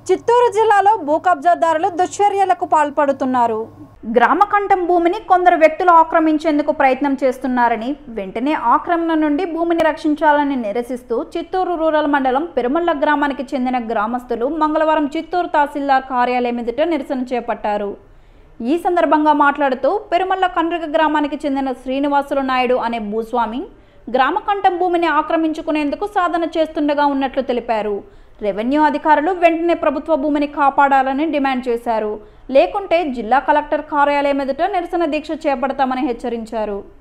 చిత్తూరు జిల్లాలో భూ కబ్జాదారులు దుశ్చర్యలకు పాల్పడుతున్నారు గ్రామకంఠం భూమిని కొందరు వ్యక్తులు ఆక్రమించేందుకు ప్రయత్నం చేస్తున్నారని వెంటనే ఆక్రమణ నుండి భూమిని రక్షించాలని నిరసిస్తూ చిత్తూరు రూరల్ మండలం పెరుమల్ల గ్రామానికి చెందిన గ్రామస్తులు మంగళవారం చిత్తూరు తహసీల్దార్ కార్యాలయం ఎదుట నిరసన చేపట్టారు ఈ సందర్భంగా మాట్లాడుతూ పెరుమల్ల కండ్రిక గ్రామానికి చెందిన శ్రీనివాసులు నాయుడు అనే భూస్వామి గ్రామకంఠం భూమిని ఆక్రమించుకునేందుకు సాధన చేస్తుండగా ఉన్నట్లు తెలిపారు రెవెన్యూ అధికారులు వెంటనే ప్రభుత్వ భూమిని కాపాడాలని డిమాండ్ చేశారు లేకుంటే జిల్లా కలెక్టర్ కార్యాలయం ఎదుట నిరసన దీక్ష చేపడతామని హెచ్చరించారు